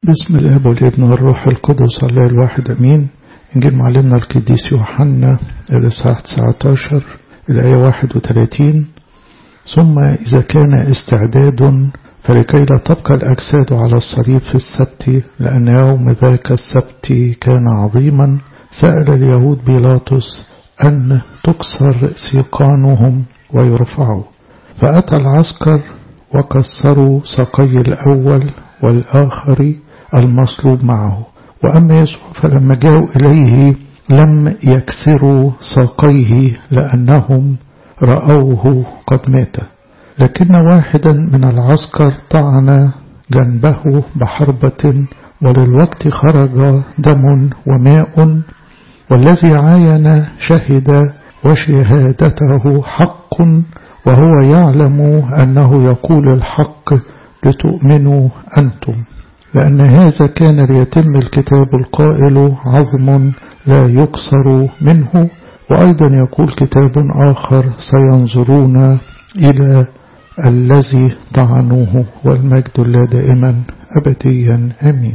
بسم الاب والابن والروح القدس الله الواحد امين انجيل معلمنا القديس يوحنا الاصحاح 19 الايه 31 ثم اذا كان استعداد فلكي لا تبقى الاجساد على الصليب في السبت لان يوم ذاك السبت كان عظيما سال اليهود بيلاطس ان تكسر سيقانهم ويرفعوا فاتى العسكر وكسروا ساقي الاول والآخر المصلوب معه وأما يسوع فلما جاءوا إليه لم يكسروا ساقيه لأنهم رأوه قد مات لكن واحدا من العسكر طعن جنبه بحربة وللوقت خرج دم وماء والذي عاين شهد وشهادته حق وهو يعلم أنه يقول الحق لتؤمنوا أنتم لأن هذا كان ليتم الكتاب القائل عظم لا يكسر منه وأيضا يقول كتاب آخر سينظرون إلى الذي طعنوه والمجد لا دائما أبديا آمين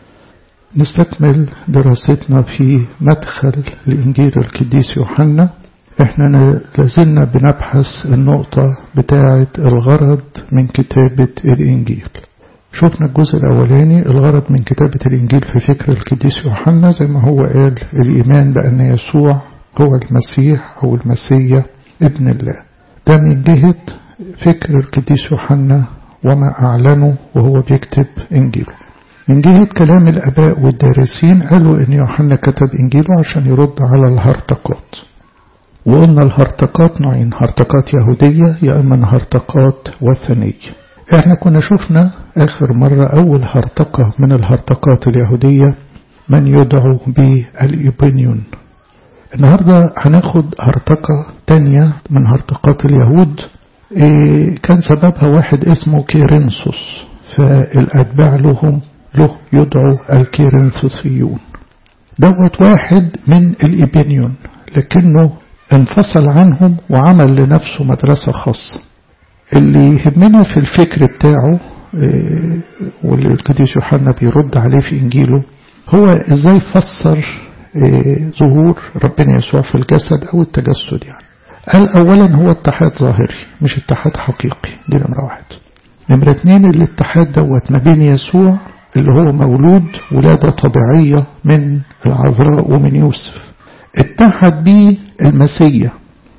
نستكمل دراستنا في مدخل لإنجيل القديس يوحنا احنا لازلنا بنبحث النقطة بتاعة الغرض من كتابة الإنجيل شفنا الجزء الأولاني الغرض من كتابة الإنجيل في فكر القديس يوحنا زي ما هو قال الإيمان بأن يسوع هو المسيح أو المسيح ابن الله ده من جهة فكر القديس يوحنا وما أعلنه وهو بيكتب إنجيله من جهة كلام الآباء والدارسين قالوا إن يوحنا كتب إنجيله عشان يرد على الهرطقات وقلنا الهرطقات نوعين هرطقات يهودية يا إما هرطقات وثنية احنا كنا شفنا آخر مرة أول هرطقة من الهرطقات اليهودية من يدعو بالإبنيون النهاردة هناخد هرطقة تانية من هرطقات اليهود إيه كان سببها واحد اسمه كيرنسوس فالأتباع لهم له يدعو الكيرنسوسيون دوت واحد من الإبنيون لكنه انفصل عنهم وعمل لنفسه مدرسة خاصة اللي يهمنا في الفكر بتاعه واللي القديس يوحنا بيرد عليه في إنجيله هو إزاي فسر ظهور ربنا يسوع في الجسد أو التجسد يعني قال أولا هو اتحاد ظاهري مش اتحاد حقيقي دي نمرة واحد نمرة اتنين الاتحاد دوت ما بين يسوع اللي هو مولود ولادة طبيعية من العذراء ومن يوسف اتحد بيه المسيا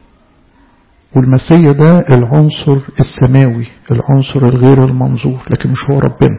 والمسيا ده العنصر السماوي العنصر الغير المنظور لكن مش هو ربنا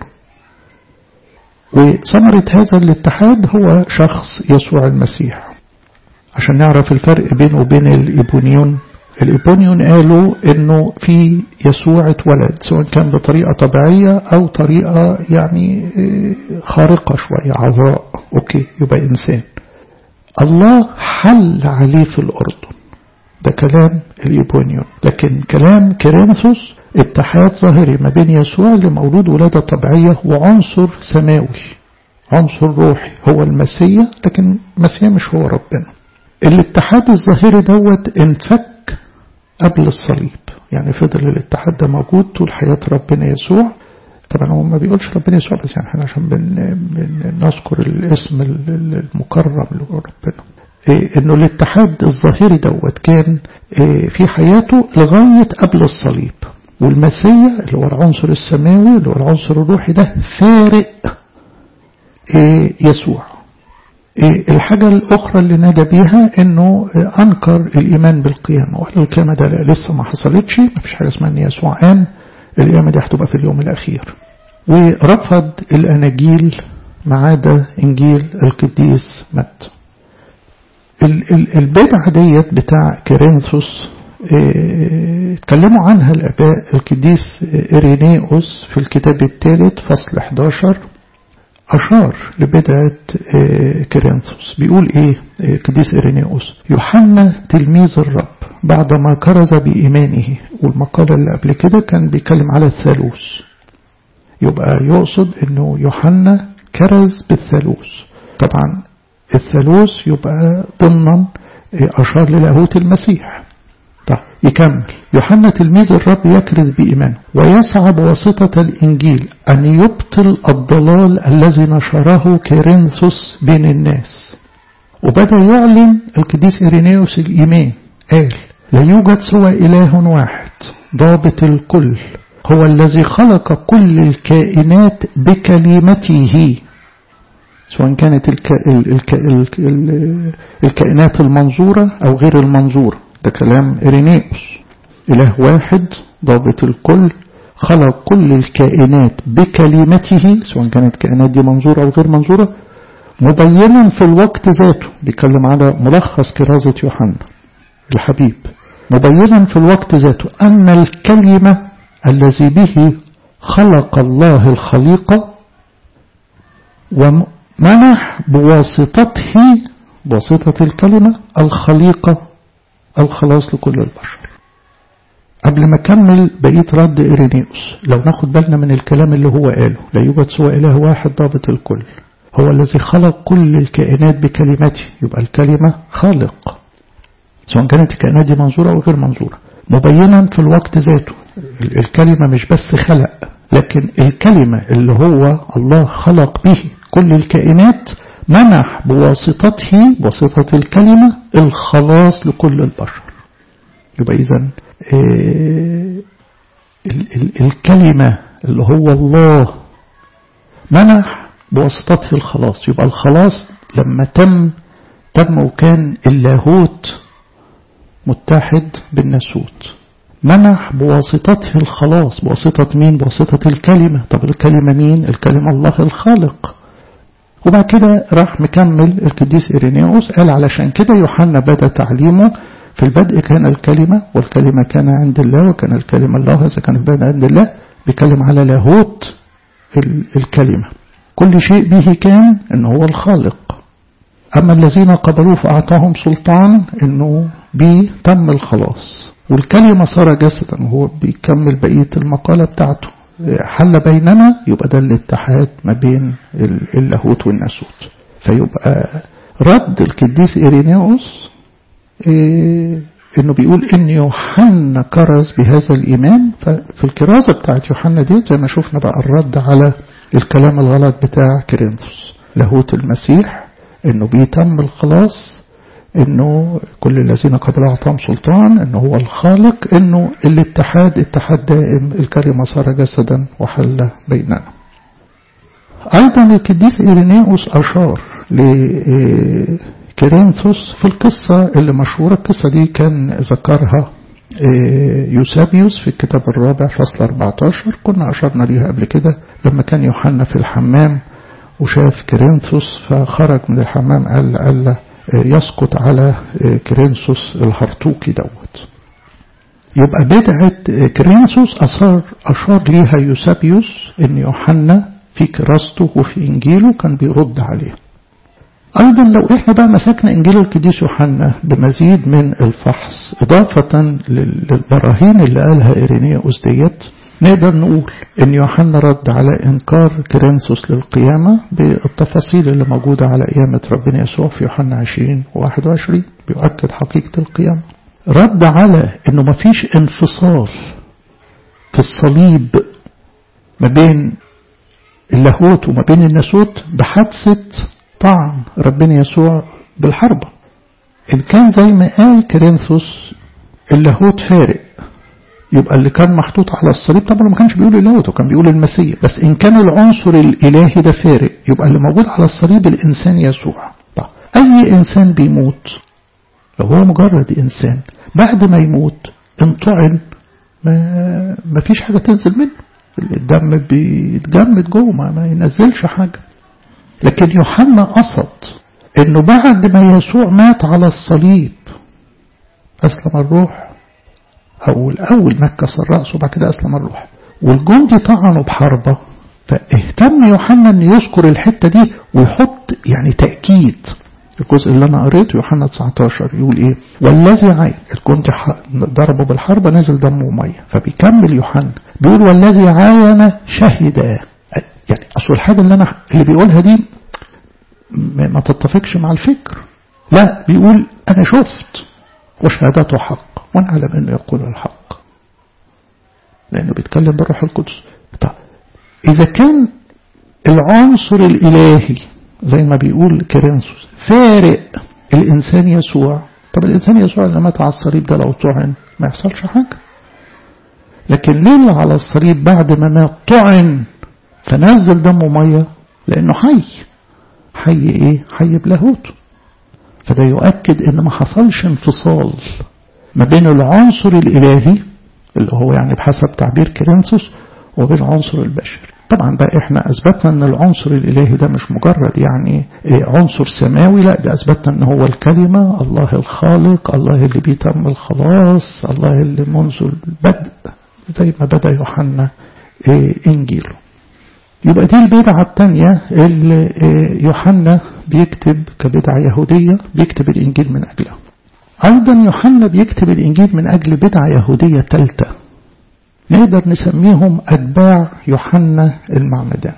وثمرة هذا الاتحاد هو شخص يسوع المسيح عشان نعرف الفرق بينه وبين الإيبونيون الإيبونيون قالوا إنه في يسوع اتولد سواء كان بطريقة طبيعية أو طريقة يعني خارقة شوية عذراء أوكي يبقى إنسان الله حل عليه في الأردن ده كلام الإيبونيون لكن كلام كيرنسوس اتحاد ظاهري ما بين يسوع اللي مولود ولادة طبيعية وعنصر سماوي عنصر روحي هو المسيح لكن المسيح مش هو ربنا الاتحاد الظاهري دوت انفك قبل الصليب يعني فضل الاتحاد ده موجود طول حياة ربنا يسوع طبعا هو ما بيقولش ربنا يسوع بس يعني احنا عشان بن بنذكر الاسم المكرم لربنا إيه انه الاتحاد الظاهري دوت كان إيه في حياته لغاية قبل الصليب والمسيح اللي هو العنصر السماوي اللي هو العنصر الروحي ده فارق إيه يسوع الحاجة الأخرى اللي نادى بيها إنه أنكر الإيمان بالقيامة وقال القيامة ده لسه ما حصلتش ما فيش حاجة اسمها إن يسوع قام القيامة دي هتبقى في اليوم الأخير ورفض الأناجيل ما عدا إنجيل القديس مت البدعة ديت بتاع كيرنثوس اتكلموا عنها الآباء القديس إيرينيوس في الكتاب الثالث فصل 11 أشار لبدعة كيرنثوس بيقول إيه القديس إيرينيوس يوحنا تلميذ الرب بعدما كرز بإيمانه والمقالة اللي قبل كده كان بيتكلم على الثالوث يبقى يقصد انه يوحنا كرز بالثالوث طبعا الثالوث يبقى ضمنا أشار للاهوت المسيح طيب يكمل يوحنا تلميذ الرب يكرز بإيمانه ويسعى بواسطة الإنجيل أن يبطل الضلال الذي نشره كيرنثوس بين الناس وبدأ يعلن القديس إيرينيوس الإيمان قال لا يوجد سوى إله واحد ضابط الكل هو الذي خلق كل الكائنات بكلمته سواء كانت الك... الك... الك... الكائنات المنظورة أو غير المنظورة ده كلام إرينيوس إله واحد ضابط الكل خلق كل الكائنات بكلمته سواء كانت كائنات دي منظورة أو غير منظورة مبينا في الوقت ذاته بيتكلم على ملخص كرازة يوحنا الحبيب مبينا في الوقت ذاته أن الكلمة الذي به خلق الله الخليقة ومنح بواسطته بواسطة الكلمة الخليقة الخلاص لكل البشر قبل ما أكمل بقية رد إيرينيوس لو ناخد بالنا من الكلام اللي هو قاله لا يوجد سوى إله واحد ضابط الكل هو الذي خلق كل الكائنات بكلمته يبقى الكلمة خالق سواء كانت الكائنات دي منظورة أو غير منظورة مبينا في الوقت ذاته الكلمة مش بس خلق لكن الكلمة اللي هو الله خلق به كل الكائنات منح بواسطته بواسطة الكلمة الخلاص لكل البشر يبقى إذا الكلمة اللي هو الله منح بواسطته الخلاص يبقى الخلاص لما تم تم وكان اللاهوت متحد بالناسوت منح بواسطته الخلاص بواسطة مين بواسطة الكلمة طب الكلمة مين الكلمة الله الخالق وبعد كده راح مكمل القديس إيرينيوس قال علشان كده يوحنا بدأ تعليمه في البدء كان الكلمة والكلمة كان عند الله وكان الكلمة الله إذا كان البدء عند الله بيتكلم على لاهوت الكلمة كل شيء به كان إن هو الخالق أما الذين قبلوه فأعطاهم سلطان إنه به تم الخلاص والكلمة صار جسدا وهو بيكمل بقية المقالة بتاعته حل بيننا يبقى ده الاتحاد ما بين اللاهوت والناسوت فيبقى رد القديس إيرينيوس إيه انه بيقول ان يوحنا كرز بهذا الايمان ففي الكرازة بتاعت يوحنا دي زي ما شفنا بقى الرد على الكلام الغلط بتاع كرينثوس لاهوت المسيح انه بيتم الخلاص انه كل الذين قبل اعطاهم سلطان انه هو الخالق انه الاتحاد اتحاد دائم الكلمة صار جسدا وحل بيننا ايضا القديس ايرينيوس اشار لكرينثوس في القصة اللي مشهورة القصة دي كان ذكرها يوسابيوس في الكتاب الرابع فصل 14 كنا أشرنا ليها قبل كده لما كان يوحنا في الحمام وشاف كرينثوس فخرج من الحمام قال قال يسقط على كرينثوس الهرطوقي دوت يبقى بدعة كرينثوس أثار أشار ليها يوسابيوس إن يوحنا في كراسته وفي إنجيله كان بيرد عليه أيضا لو إحنا بقى مسكنا إنجيل القديس يوحنا بمزيد من الفحص إضافة للبراهين اللي قالها إيرينيوس ديت نقدر نقول إن يوحنا رد على إنكار كرينثوس للقيامة بالتفاصيل اللي موجودة على قيامة ربنا يسوع في يوحنا 20 و 21 بيؤكد حقيقة القيامة رد على إنه مفيش انفصال في الصليب ما بين اللاهوت وما بين الناسوت بحادثة طعن ربنا يسوع بالحربة إن كان زي ما قال كرينثوس اللاهوت فارق يبقى اللي كان محطوط على الصليب طبعا ما كانش بيقول اللاهوت وكان بيقول المسيح بس إن كان العنصر الإلهي ده فارق يبقى اللي موجود على الصليب الإنسان يسوع طب أي إنسان بيموت لو هو مجرد إنسان بعد ما يموت انطعن ما, ما فيش حاجة تنزل منه الدم بيتجمد جوه ما, ما ينزلش حاجة لكن يوحنا قصد انه بعد ما يسوع مات على الصليب اسلم الروح او الاول نكس الراس وبعد كده اسلم الروح والجندي طعنه بحربه فاهتم يوحنا ان يذكر الحته دي ويحط يعني تاكيد الجزء اللي انا قريته يوحنا 19 يقول ايه والذي عين الجندي ضربه بالحربه نزل دم وميه فبيكمل يوحنا بيقول والذي عاين شهد يعني اصل الحاجه اللي انا اللي بيقولها دي ما تتفقش مع الفكر لا بيقول انا شفت وشهادته حق ونعلم أنه يقول الحق لأنه بيتكلم بالروح القدس طب إذا كان العنصر الإلهي زي ما بيقول كيرنسوس فارق الإنسان يسوع طب الإنسان يسوع لما مات على الصليب ده لو طعن ما يحصلش حاجة لكن ليه على الصليب بعد ما مات طعن فنزل دمه مية لأنه حي حي إيه حي بلاهوته فده يؤكد إن ما حصلش انفصال ما بين العنصر الإلهي اللي هو يعني بحسب تعبير كيرنسوس وبين العنصر البشري طبعا بقى احنا اثبتنا ان العنصر الالهي ده مش مجرد يعني عنصر سماوي لا ده اثبتنا ان هو الكلمة الله الخالق الله اللي بيتم الخلاص الله اللي منذ البدء زي ما بدأ يوحنا انجيله يبقى دي البدعة الثانية اللي يوحنا بيكتب كبدعة يهودية بيكتب الانجيل من اجلها ايضا يوحنا بيكتب الانجيل من اجل بدعة يهودية ثالثة نقدر نسميهم أتباع يوحنا المعمدان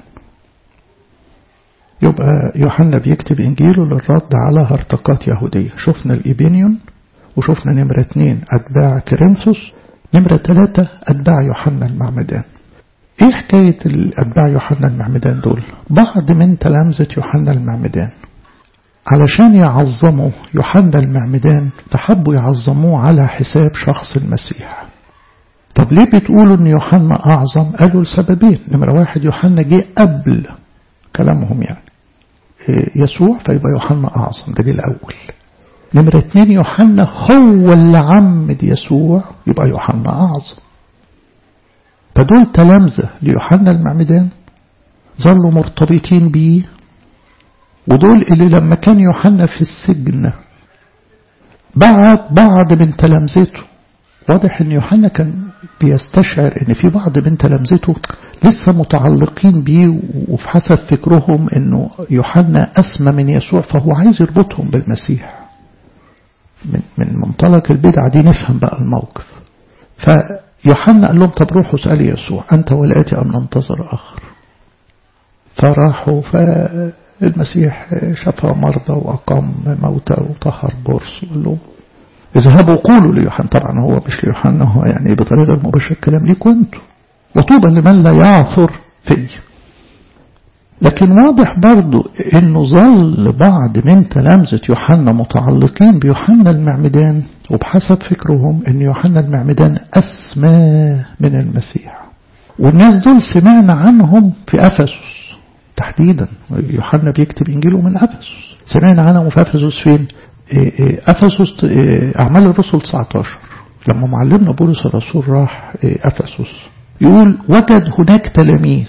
يبقى يوحنا بيكتب إنجيله للرد على هرطقات يهودية شفنا الإيبينيون وشفنا نمرة اتنين أتباع كرنسوس نمرة ثلاثة أتباع يوحنا المعمدان إيه حكاية الأتباع يوحنا المعمدان دول بعض من تلامذة يوحنا المعمدان علشان يعظموا يوحنا المعمدان فحبوا يعظموه على حساب شخص المسيح طب ليه بتقولوا ان يوحنا اعظم قالوا لسببين نمرة واحد يوحنا جه قبل كلامهم يعني يسوع فيبقى يوحنا اعظم ده الاول نمرة اتنين يوحنا هو اللي عمد يسوع يبقى يوحنا اعظم فدول تلامذة ليوحنا المعمدان ظلوا مرتبطين بيه ودول اللي لما كان يوحنا في السجن بعت بعض من تلامذته واضح ان يوحنا كان بيستشعر ان في بعض من تلامذته لسه متعلقين بيه وفي حسب فكرهم انه يوحنا اسمى من يسوع فهو عايز يربطهم بالمسيح من, من منطلق البدعة دي نفهم بقى الموقف فيوحنا قال لهم طب روحوا اسألي يسوع أنت والآتي أم ننتظر آخر فراحوا فالمسيح شفى مرضى وأقام موتى وطهر برص وقال لهم اذهبوا قولوا ليوحنا طبعا هو مش ليوحنا هو يعني بطريقة المباشرة الكلام ليكوا انتوا وطوبى لمن لا يعثر في لكن واضح برضو انه ظل بعض من تلامذة يوحنا متعلقين بيوحنا المعمدان وبحسب فكرهم ان يوحنا المعمدان اسمى من المسيح والناس دول سمعنا عنهم في افسس تحديدا يوحنا بيكتب انجيله من افسس سمعنا عنهم في افسس فين أفسس أعمال الرسل 19 لما معلمنا بولس الرسول راح أفسس يقول وجد هناك تلاميذ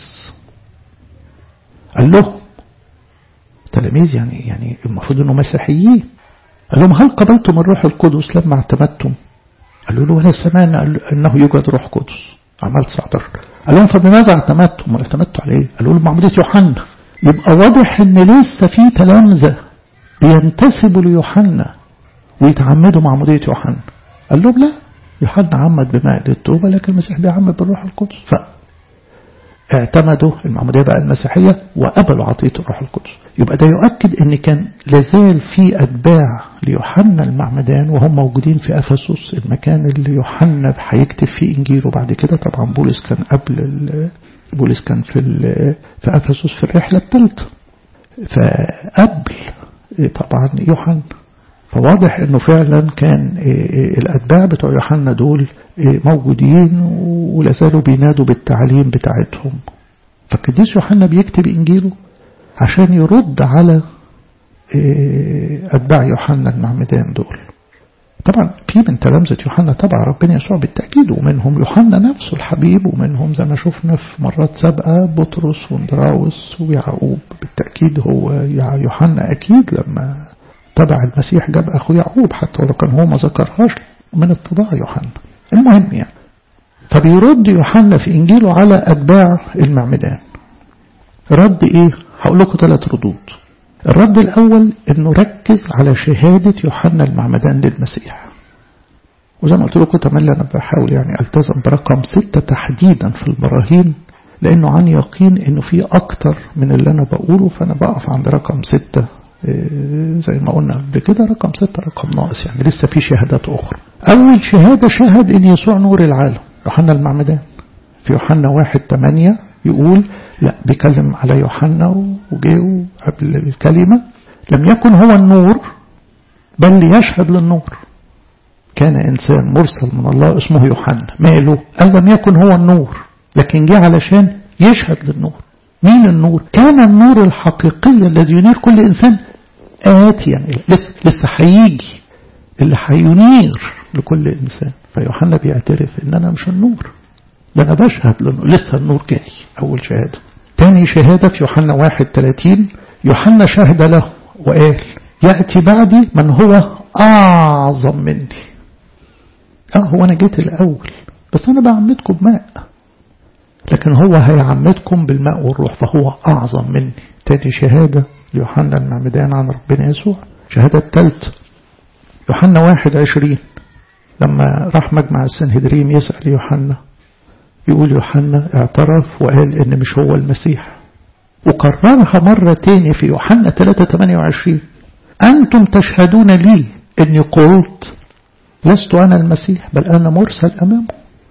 قال لهم تلاميذ يعني يعني المفروض انه مسيحيين قال لهم هل قبلتم الروح القدس لما اعتمدتم قالوا له ولا سمعنا انه يوجد روح قدس اعمال 19 قال لهم فبماذا اعتمدتم ولا اعتمدتوا على ايه قالوا له معموديه يوحنا يبقى واضح ان لسه في تلامذه بينتسبوا ليوحنا ويتعمدوا معمودية يوحنا قال لهم لا يوحنا عمد بماء للتوبة لكن المسيح بيعمد بالروح القدس فاعتمدوا المعمودية بقى المسيحية وقبلوا عطية الروح القدس يبقى ده يؤكد ان كان لازال في اتباع ليوحنا المعمدان وهم موجودين في افسس المكان اللي يوحنا هيكتب فيه انجيله بعد كده طبعا بولس كان قبل بولس كان في في افسس في الرحله الثالثه فقبل طبعا يوحنا فواضح انه فعلا كان الاتباع بتوع يوحنا دول موجودين ولا زالوا بينادوا بالتعليم بتاعتهم فالقديس يوحنا بيكتب انجيله عشان يرد على اتباع يوحنا المعمدان دول طبعا في من تلامذة يوحنا تبع ربنا يسوع بالتأكيد ومنهم يوحنا نفسه الحبيب ومنهم زي ما شفنا في مرات سابقة بطرس واندراوس ويعقوب بالتأكيد هو يوحنا أكيد لما تبع المسيح جاب أخو يعقوب حتى ولو كان هو ما ذكرهاش من اتباع يوحنا المهم يعني فبيرد يوحنا في إنجيله على أتباع المعمدان رد إيه؟ هقول لكم ثلاث ردود الرد الأول أنه ركز على شهادة يوحنا المعمدان للمسيح وزي ما قلت لكم تملي أنا بحاول يعني ألتزم برقم ستة تحديدا في البراهين لأنه عن يقين أنه في أكتر من اللي أنا بقوله فأنا بقف عند رقم ستة زي ما قلنا قبل كده رقم ستة رقم ناقص يعني لسه في شهادات أخرى أول شهادة شهد إن يسوع نور العالم يوحنا المعمدان في يوحنا واحد تمانية يقول لا بيكلم على يوحنا وجيه قبل الكلمة لم يكن هو النور بل يشهد للنور كان إنسان مرسل من الله اسمه يوحنا ماله قال لم يكن هو النور لكن جه علشان يشهد للنور مين النور كان النور الحقيقي الذي ينير كل إنسان آتيا يعني لسه, لسه هيجي اللي هينير لكل إنسان فيوحنا بيعترف إن أنا مش النور ده أنا بشهد للنور لسه النور جاي أول شهادة تاني شهادة في يوحنا واحد تلاتين يوحنا شهد له وقال يأتي بعدي من هو أعظم مني اه هو أنا جيت الأول بس أنا بعمدكم بماء لكن هو هيعمدكم بالماء والروح فهو أعظم مني تاني شهادة يوحنا المعمدان عن ربنا يسوع شهادة الثالثة يوحنا واحد عشرين لما راح مجمع السنهدرين يسأل يوحنا يقول يوحنا اعترف وقال ان مش هو المسيح وكررها مرة تاني في يوحنا 3:28 أنتم تشهدون لي أني قلت لست أنا المسيح بل أنا مرسل أمامه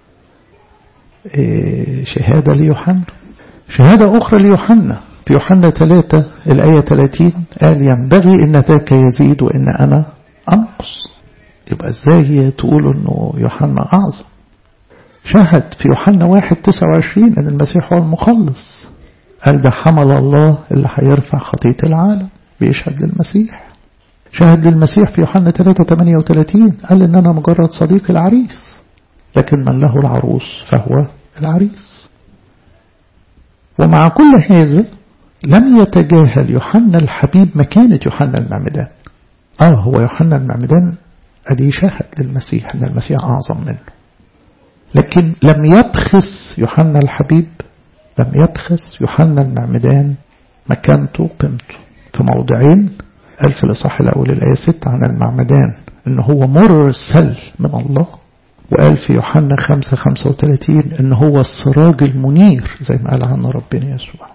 إيه شهادة ليوحنا شهادة أخرى ليوحنا في يوحنا 3 الآية 30 قال ينبغي أن ذاك يزيد وأن أنا أنقص يبقى إزاي تقولوا أنه يوحنا أعظم شهد في يوحنا 1 29 أن المسيح هو المخلص قال ده حمل الله اللي هيرفع خطية العالم بيشهد للمسيح شهد للمسيح في يوحنا 3 38 قال إن أنا مجرد صديق العريس لكن من له العروس فهو العريس ومع كل هذا لم يتجاهل يوحنا الحبيب مكانة يوحنا المعمدان آه هو يوحنا المعمدان أدي شهد للمسيح أن المسيح أعظم منه لكن لم يبخس يوحنا الحبيب لم يبخس يوحنا المعمدان مكانته قيمته في موضعين قال في الإصحاح الأول الآية 6 عن المعمدان إن هو مرسل من الله وقال في يوحنا 5 35 إن هو السراج المنير زي ما قال عنه ربنا يسوع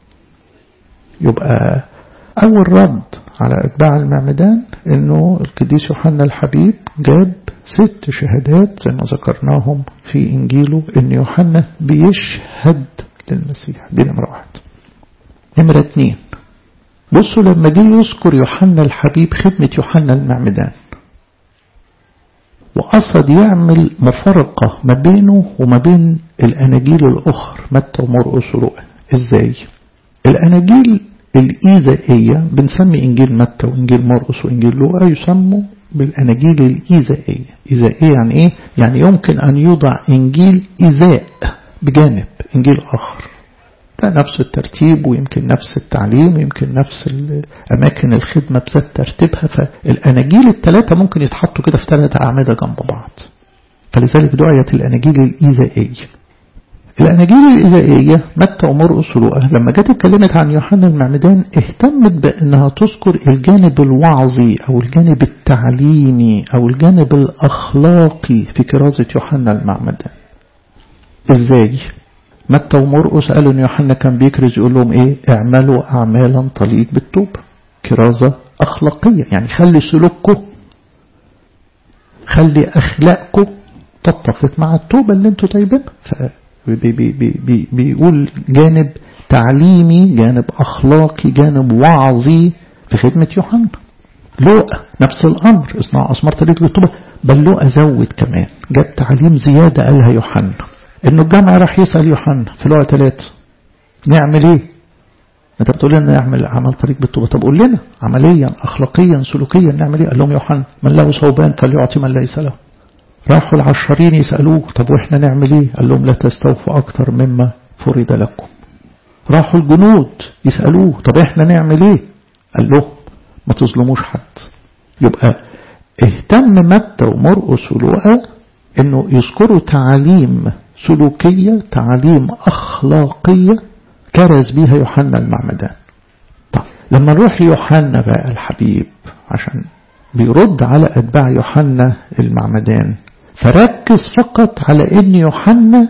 يبقى أول رد على أتباع المعمدان إنه القديس يوحنا الحبيب جاب ست شهادات زي ما ذكرناهم في إنجيله إن يوحنا بيشهد للمسيح دي نمرة واحد نمرة اتنين بصوا لما جه يذكر يوحنا الحبيب خدمة يوحنا المعمدان وقصد يعمل مفارقة ما بينه وما بين الأناجيل الأخر متى ومرقس ولوقا إزاي؟ الأناجيل الإيزائية بنسمي إنجيل متى وإنجيل مرقس وإنجيل لوقا يسموا بالأناجيل الإيزائية إيزائية يعني إيه؟ يعني يمكن أن يوضع إنجيل إيزاء بجانب إنجيل آخر ده نفس الترتيب ويمكن نفس التعليم ويمكن نفس أماكن الخدمة بذات ترتيبها فالأناجيل الثلاثة ممكن يتحطوا كده في ثلاثة أعمدة جنب بعض فلذلك دعيت الأناجيل الإيزائية الأناجيل الإيزائية متى ومرقس ولوقا لما جت اتكلمت عن يوحنا المعمدان اهتمت بأنها تذكر الجانب الوعظي أو الجانب التعليمي أو الجانب الأخلاقي في كرازة يوحنا المعمدان إزاي؟ متى ومرقس قالوا ان يوحنا كان بيكرز يقول لهم ايه اعملوا اعمالا تليق بالتوبة كرازة اخلاقية يعني خلي سلوككم خلي اخلاقكم تتفق مع التوبة اللي انتوا طيبينها بي بي بي بيقول جانب تعليمي جانب اخلاقي جانب وعظي في خدمة يوحنا لوقا نفس الامر اصنع اسمار طريق للتوبة بل لوقا زود كمان جاب تعليم زيادة قالها يوحنا انه الجامع راح يسأل يوحنا في لوقا ثلاثة نعمل ايه انت بتقول لنا نعمل عمل طريق بالتوبة طب قول لنا عمليا اخلاقيا سلوكيا نعمل ايه قال لهم يوحنا من له صوبان فليعطي من ليس له راحوا العشرين يسألوه طب واحنا نعمل ايه قال لهم لا تستوفوا اكتر مما فرض لكم راحوا الجنود يسألوه طب احنا نعمل ايه قال لهم ما تظلموش حد يبقى اهتم متى ومرقس ولوقا انه يذكروا تعاليم سلوكية تعاليم أخلاقية كرز بيها يوحنا المعمدان طب لما نروح ليوحنا بقى الحبيب عشان بيرد على أتباع يوحنا المعمدان فركز فقط على أن يوحنا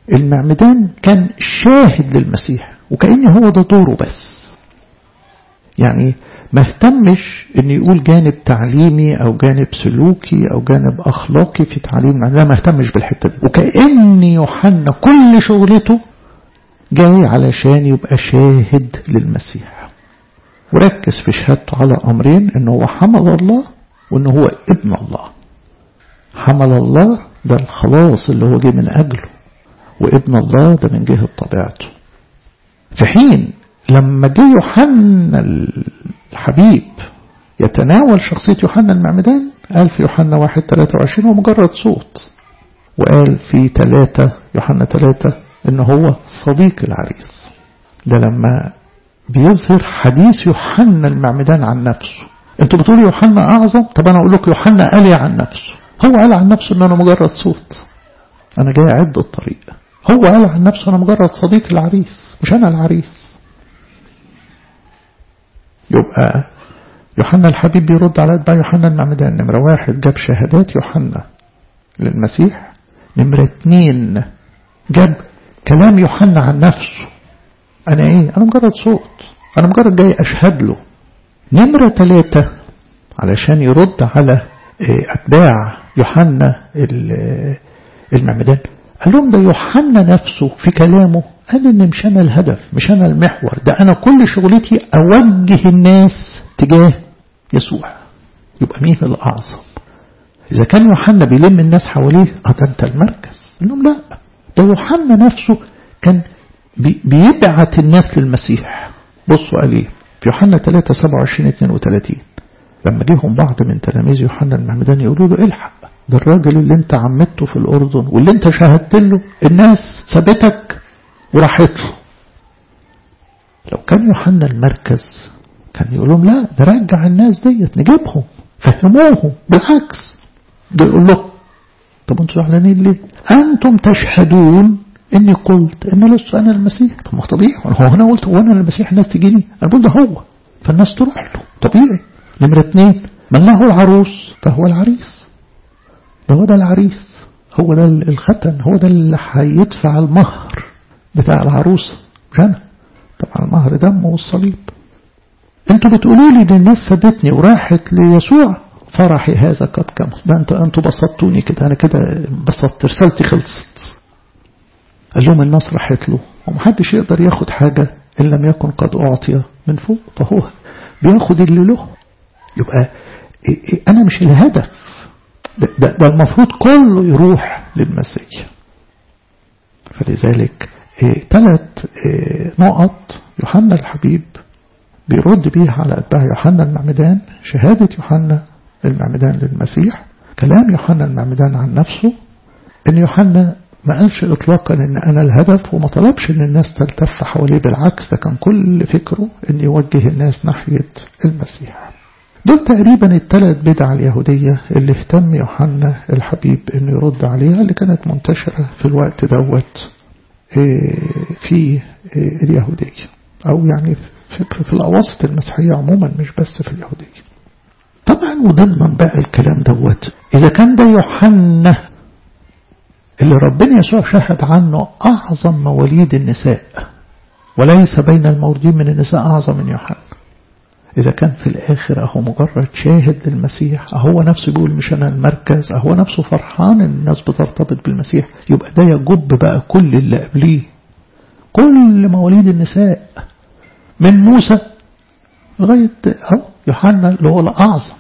المعمدان كان شاهد للمسيح وكأن هو ده دوره بس يعني ما اهتمش ان يقول جانب تعليمي او جانب سلوكي او جانب اخلاقي في تعليم لا ما اهتمش بالحتة دي وكأن يوحنا كل شغلته جاي علشان يبقى شاهد للمسيح وركز في شهادته على امرين ان هو حمل الله وان هو ابن الله حمل الله ده الخلاص اللي هو جه من اجله وابن الله ده من جهة طبيعته في حين لما جه يوحنا الحبيب يتناول شخصية يوحنا المعمدان قال في يوحنا 1 23 هو مجرد صوت وقال في 3 يوحنا 3 ان هو صديق العريس ده لما بيظهر حديث يوحنا المعمدان عن نفسه انتوا بتقولوا يوحنا اعظم طب انا اقول لكم يوحنا قال عن نفسه هو قال عن نفسه ان انا مجرد صوت انا جاي اعد الطريق هو قال عن نفسه انا مجرد صديق العريس مش انا العريس يبقى يوحنا الحبيب بيرد على اتباع يوحنا المعمدان نمرة واحد جاب شهادات يوحنا للمسيح نمرة اتنين جاب كلام يوحنا عن نفسه أنا إيه أنا مجرد صوت أنا مجرد جاي أشهد له نمرة ثلاثة علشان يرد على أتباع يوحنا المعمدان قال لهم ده يوحنا نفسه في كلامه قال إن مش أنا الهدف مش أنا المحور ده أنا كل شغلتي أوجه الناس تجاه يسوع يبقى مين الأعظم إذا كان يوحنا بيلم الناس حواليه اه ده أنت المركز قال لهم لا ده يوحنا نفسه كان بيبعت الناس للمسيح بصوا قال ايه في يوحنا 3 27 32 لما جيهم بعض من تلاميذ يوحنا المعمدان يقولوا له الحق ده الراجل اللي انت عمدته في الأردن واللي انت شاهدت له الناس سابتك وراحت له لو كان يوحنا المركز كان يقول لهم لا ده رجع الناس ديت نجيبهم فهموهم بالعكس ده يقول لهم طب انتوا زعلانين ليه انتم تشهدون اني قلت ان لست انا المسيح طب ما طبيعي هو انا قلت هو انا المسيح الناس تجيني انا بقول ده هو فالناس تروح له طبيعي نمرة اتنين من له العروس فهو العريس ده هو ده العريس هو ده الختن هو ده اللي هيدفع المهر بتاع العروس مش انا طبعا المهر دم والصليب انتوا بتقولوا لي ان الناس سابتني وراحت ليسوع فرحي هذا قد كمل ده انت انتوا بسطتوني كده انا كده بسطت رسالتي خلصت قال لهم الناس راحت له ومحدش يقدر ياخد حاجة إن لم يكن قد أعطي من فوق فهو بياخد اللي له يبقى أنا مش الهدف ده, ده, ده المفروض كله يروح للمسيح فلذلك ثلاث نقط يوحنا الحبيب بيرد بيها على أتباع يوحنا المعمدان شهادة يوحنا المعمدان للمسيح كلام يوحنا المعمدان عن نفسه ان يوحنا ما قالش اطلاقا ان انا الهدف وما طلبش ان الناس تلتف حواليه بالعكس ده كان كل فكره ان يوجه الناس ناحية المسيح دول تقريبا الثلاث بدع اليهودية اللي اهتم يوحنا الحبيب انه يرد عليها اللي كانت منتشرة في الوقت دوت في اليهودية او يعني في الاواسط المسيحية عموما مش بس في اليهودية طبعا وضمن بقى الكلام دوت اذا كان ده يوحنا اللي ربنا يسوع شهد عنه أعظم مواليد النساء وليس بين المولودين من النساء أعظم من يوحنا إذا كان في الآخر أهو مجرد شاهد للمسيح أهو نفسه بيقول مش أنا المركز أهو نفسه فرحان إن الناس بترتبط بالمسيح يبقى ده يجب بقى كل اللي قبليه كل مواليد النساء من موسى لغاية أهو يوحنا اللي هو الأعظم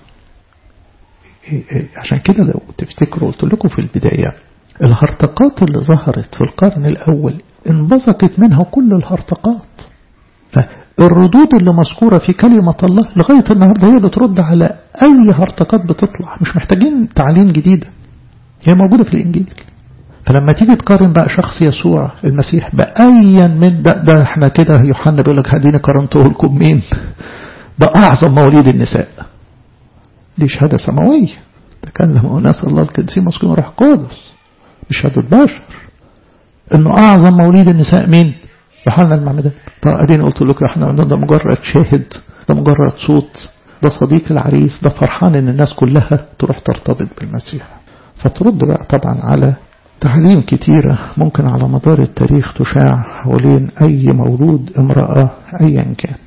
عشان كده لو تفتكروا قلت لكم في البداية الهرطقات اللي ظهرت في القرن الأول انبثقت منها كل الهرطقات فالردود اللي مذكورة في كلمة الله لغاية النهاردة هي بترد على أي هرطقات بتطلع مش محتاجين تعليم جديدة هي موجودة في الإنجيل فلما تيجي تقارن بقى شخص يسوع المسيح بأيا من ده, ده احنا كده يوحنا بيقول لك هديني قارنته لكم مين ده أعظم مواليد النساء دي شهادة سماوية تكلم ناس الله القديسين مسكين روح قدس بشهادة بشر انه اعظم مواليد النساء مين يوحنا المعمدان طب اديني قلت لكم يوحنا ده مجرد شاهد ده مجرد صوت ده صديق العريس ده فرحان ان الناس كلها تروح ترتبط بالمسيح فترد بقى طبعا على تعليم كتيرة ممكن على مدار التاريخ تشاع حوالين أي مولود امرأة أيا كان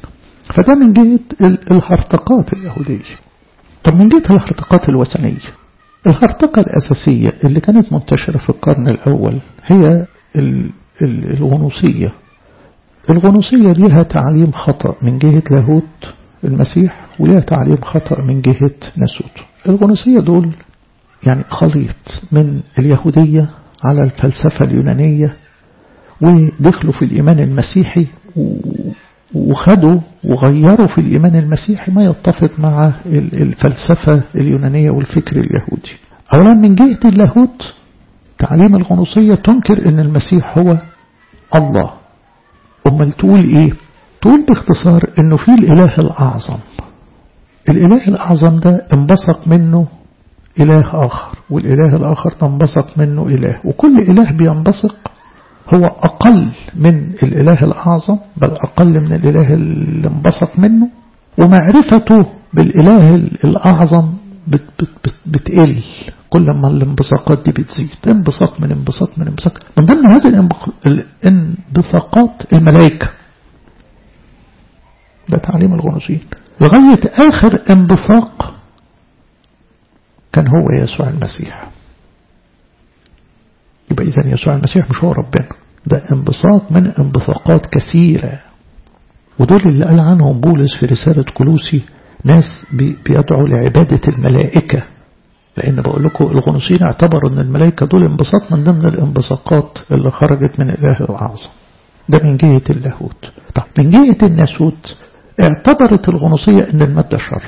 فده من جهة الهرطقات اليهودية طب من جهة الهرطقات الوثنية الهرطقة الأساسية اللي كانت منتشرة في القرن الأول هي الغنوصية الغنوصية ليها تعليم خطأ من جهة لاهوت المسيح وليها تعليم خطأ من جهة ناسوت الغنوصية دول يعني خليط من اليهودية على الفلسفة اليونانية ودخلوا في الإيمان المسيحي وخدوا وغيروا في الإيمان المسيحي ما يتفق مع الفلسفة اليونانية والفكر اليهودي أولا من جهة اللاهوت تعليم الغنوصية تنكر أن المسيح هو الله أمال تقول إيه تقول باختصار أنه في الإله الأعظم الإله الأعظم ده انبثق منه إله آخر والإله الآخر تنبثق منه إله وكل إله بينبثق هو أقل من الإله الأعظم بل أقل من الإله اللي انبثق منه ومعرفته بالإله الأعظم بت بت بت بتقل كل ما الانبثاقات دي بتزيد انبثاق من انبثاق من انبثاق من ضمن هذه الانبثاقات الملائكة ده تعليم الغنوصيين لغاية آخر انبثاق كان هو يسوع المسيح يبقى إذا يسوع المسيح مش هو ربنا ده انبثاق من انبثاقات كثيرة ودول اللي قال عنهم بولس في رسالة كلوسي ناس بيدعوا لعبادة الملائكة لأن بقول لكم الغنوصيين اعتبروا أن الملائكة دول انبساط من ضمن الانبساقات اللي خرجت من الإله الأعظم ده من جهة اللاهوت طب من جهة الناسوت اعتبرت الغنوصية أن المادة شر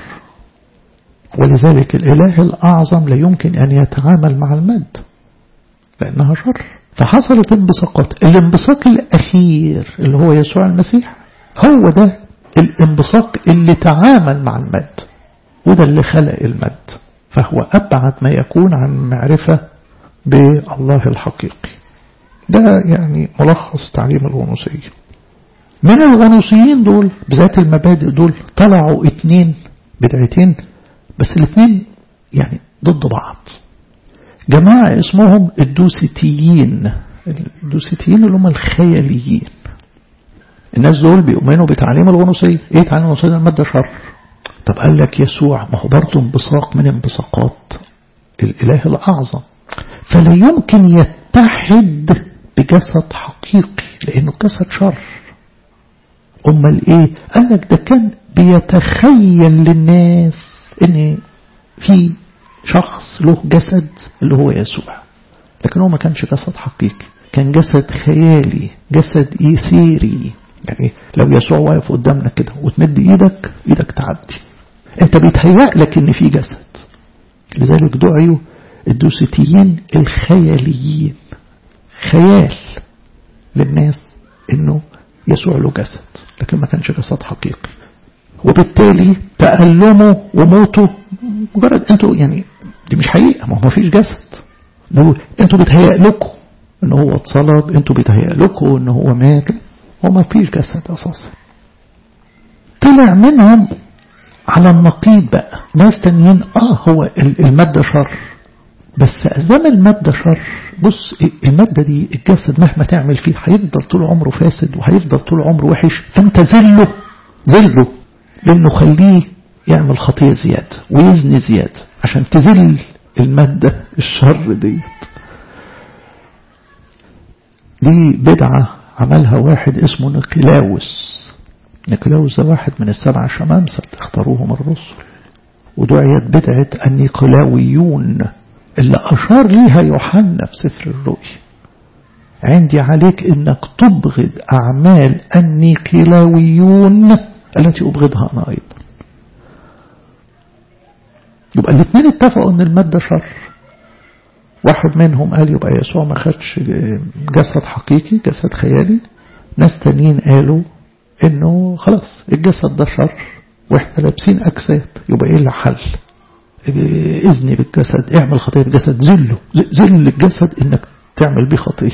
ولذلك الإله الأعظم لا يمكن أن يتعامل مع المادة لأنها شر فحصلت انبساقات الانبساق الأخير اللي هو يسوع المسيح هو ده الانبساط اللي تعامل مع المد وده اللي خلق المد فهو أبعد ما يكون عن معرفة بالله الحقيقي ده يعني ملخص تعليم الغنوصية من الغنوصيين دول بذات المبادئ دول طلعوا اتنين بدعتين بس الاتنين يعني ضد بعض جماعة اسمهم الدوسيتيين الدوسيتيين اللي هم الخياليين الناس دول بيؤمنوا بتعليم الغنوصية ايه تعليم الغنوصية المادة شر طب قال لك يسوع ما هو برضه انبثاق من انبثاقات الإله الأعظم فلا يمكن يتحد بجسد حقيقي لأنه جسد شر أمال إيه قال لك ده كان بيتخيل للناس إن في شخص له جسد اللي هو يسوع لكن هو ما كانش جسد حقيقي كان جسد خيالي جسد إيثيري يعني لو يسوع واقف قدامنا كده وتمد ايدك ايدك تعدي انت بيتهيأ لك ان في جسد لذلك دعيوا الدوسيتيين الخياليين خيال للناس انه يسوع له جسد لكن ما كانش جسد حقيقي وبالتالي تألمه وموته مجرد انتوا يعني دي مش حقيقة ما هو ما فيش جسد انتوا بيتهيأ لكم ان هو اتصلب انتوا بيتهيأ لكم ان هو مات هو ما فيش جسد أساسا طلع منهم على النقيض بقى ناس تانيين اه هو المادة شر بس أزام المادة شر بص المادة دي الجسد مهما تعمل فيه هيفضل طول عمره فاسد وهيفضل طول عمره وحش فانت زله زله لانه خليه يعمل خطية زيادة ويزني زيادة عشان تزل المادة الشر ديت دي بدعة عملها واحد اسمه نيكلاوس نيكلاوس ده واحد من السبع شمامسة اللي اختاروهم الرسل ودعيت بدعة النيكلاويون اللي أشار ليها يوحنا في سفر الرؤيا عندي عليك انك تبغض أعمال النيكلاويون التي أبغضها أنا أيضا يبقى الاثنين اتفقوا ان المادة شر واحد منهم قال يبقى يسوع ما خدش جسد حقيقي جسد خيالي ناس تانيين قالوا انه خلاص الجسد ده شر واحنا لابسين اجساد يبقى ايه اللي حل اذني بالجسد اعمل خطية بالجسد ذله ذل الجسد انك تعمل بيه خطية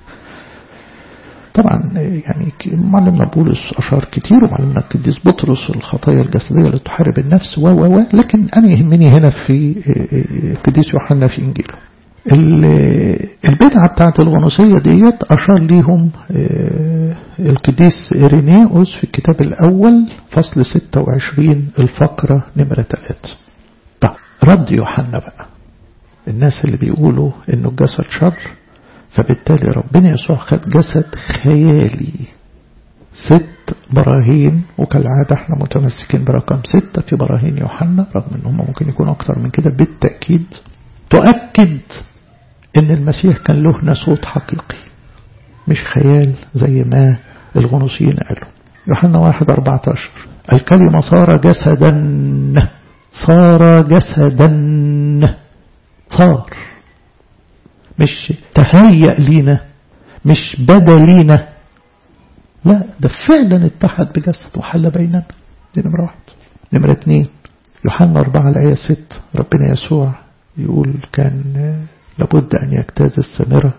طبعا يعني معلمنا بولس أشار كتير ومعلمنا القديس بطرس الخطايا الجسدية اللي تحارب النفس و و و لكن أنا يهمني هنا في القديس يوحنا في إنجيله البدعة بتاعت الغنوصية ديت أشار ليهم القديس إيرينيوس في الكتاب الأول فصل 26 الفقرة نمرة 3 طب رد يوحنا بقى الناس اللي بيقولوا انه الجسد شر فبالتالي ربنا يسوع خد جسد خيالي ست براهين وكالعادة احنا متمسكين برقم ستة في براهين يوحنا رغم ان هم ممكن يكونوا اكتر من كده بالتأكيد تؤكد ان المسيح كان له ناسوت حقيقي مش خيال زي ما الغنوصيين قالوا يوحنا واحد أربعة عشر الكلمة صار جسدا صار جسدا صار مش تهيأ لينا مش بدا لينا لا ده فعلا اتحد بجسد وحل بيننا دي نمرة واحد نمرة اتنين يوحنا أربعة الآية ست ربنا يسوع يقول كان لابد أن يجتاز السامرة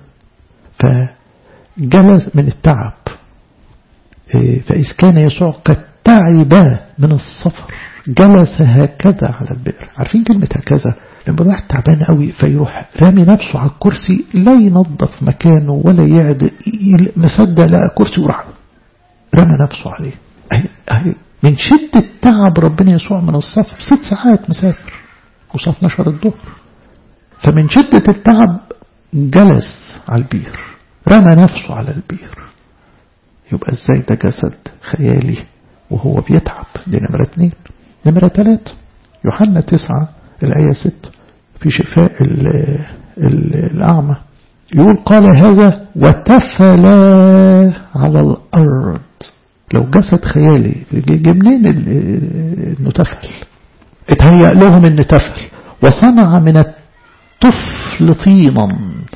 فجلس من التعب فإذ كان يسوع قد تعب من السفر جلس هكذا على البئر عارفين كلمة هكذا لما الواحد تعبان قوي فيروح رامي نفسه على الكرسي لا ينظف مكانه ولا يعد مصدق لقى كرسي وراح رمى نفسه عليه أهي أهي من شدة تعب ربنا يسوع من السفر ست ساعات مسافر وصف 12 الظهر فمن شدة التعب جلس على البير رمى نفسه على البير يبقى ازاي ده جسد خيالي وهو بيتعب دي نمرة اتنين نمرة تلاتة يوحنا تسعة الآية ستة في شفاء ال ال الأعمى يقول قال هذا وتفلا على الأرض لو جسد خيالي جه منين انه تفل اتهيأ لهم ان تفل وصنع من الطفل طينا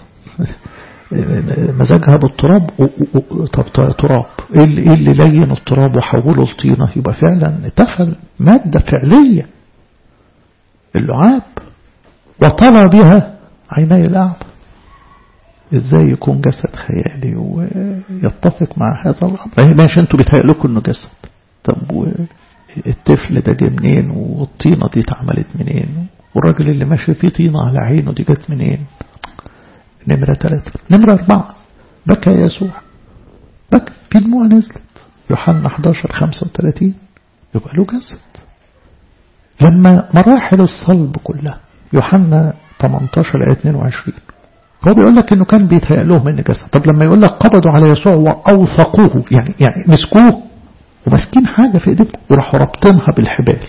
مزاجها بالتراب طب تراب ايه اللي, اللي لين التراب وحوله لطينه يبقى فعلا تفل ماده فعليه اللعاب وطلى بها عيني الاعمى ازاي يكون جسد خيالي ويتفق مع هذا الامر ماشي انتوا بيتهيأ لكم انه جسد طب الطفل ده جه منين والطينه دي اتعملت منين والراجل اللي ماشي فيه طينه على عينه دي جت منين نمرة ثلاثة نمرة أربعة بكى يسوع بكى في دموع نزلت يوحنا 11 35 يبقى له جسد لما مراحل الصلب كلها يوحنا 18 آية 22 هو بيقول لك انه كان بيتهيأ لهم ان جسد طب لما يقول لك قبضوا على يسوع واوثقوه يعني يعني مسكوه وماسكين حاجة في ايديهم وراحوا رابطينها بالحبال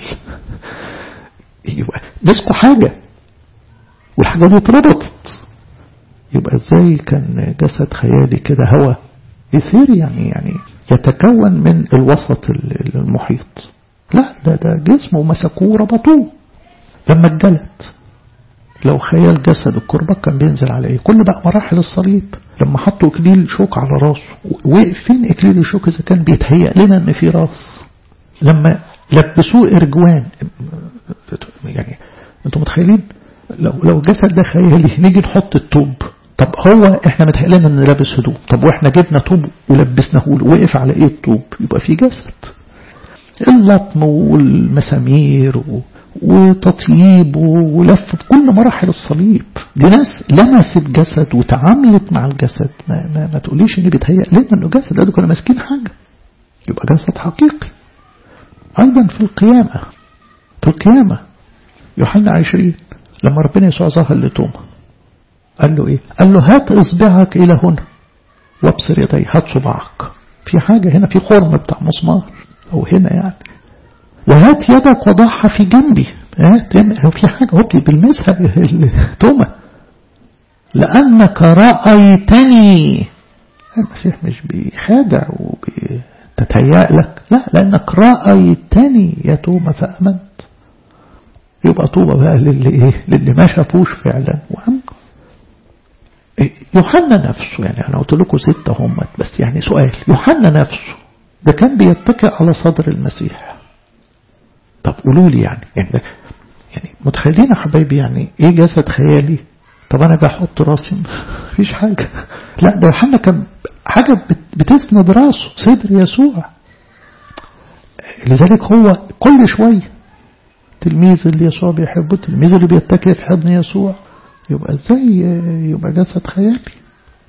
يبقى مسكوا حاجة والحاجة دي اتربطت يبقى ازاي كان جسد خيالي كده هوا يثير يعني يعني يتكون من الوسط المحيط لا ده ده جسمه مسكوه وربطوه لما اتجلد لو خيال جسد الكربة كان بينزل على ايه كل بقى مراحل الصليب لما حطوا اكليل شوك على راسه وقف فين اكليل الشوك اذا كان بيتهيأ لنا ان في راس لما لبسوه ارجوان يعني انتوا متخيلين لو لو الجسد ده خيالي نيجي نحط التوب طب هو احنا متهيأ لنا ان لابس هدوم طب واحنا جبنا توب ولبسناه له وقف على ايه التوب يبقى في جسد اللطم والمسامير و... وتطييب ولف في كل مراحل الصليب دي ناس لمست جسد وتعاملت مع الجسد ما, ما, ما تقوليش ان بيتهيأ لنا انه جسد ده كانوا ماسكين حاجة يبقى جسد حقيقي ايضا في القيامة في القيامة يوحنا عشرين لما ربنا يسوع ظهر لتوما قال له ايه قال له هات اصبعك الى هنا وابصر يدي هات صباعك في حاجة هنا في خرم بتاع مسمار او هنا يعني وهات يدك وضعها في جنبي هات هو في حاجة هو بيلمسها توما لأنك رأيتني المسيح مش بيخادع وبيتهيأ لك لا لأنك رأيتني يا توما فأمنت يبقى طوبة بقى للي إيه للي ما شافوش فعلا وأمن يوحنا نفسه يعني أنا قلت لكم ستة هم بس يعني سؤال يوحنا نفسه ده كان بيتكئ على صدر المسيح طب قولوا لي يعني يعني, يعني متخيلين يا حبايبي يعني ايه جسد خيالي طب انا بحط راسي مفيش حاجة لا ده يوحنا كان حاجة بتسند راسه صدر يسوع لذلك هو كل شوية تلميذ اللي يسوع بيحبه التلميذ اللي بيتكئ في حضن يسوع يبقى ازاي يبقى جسد خيالي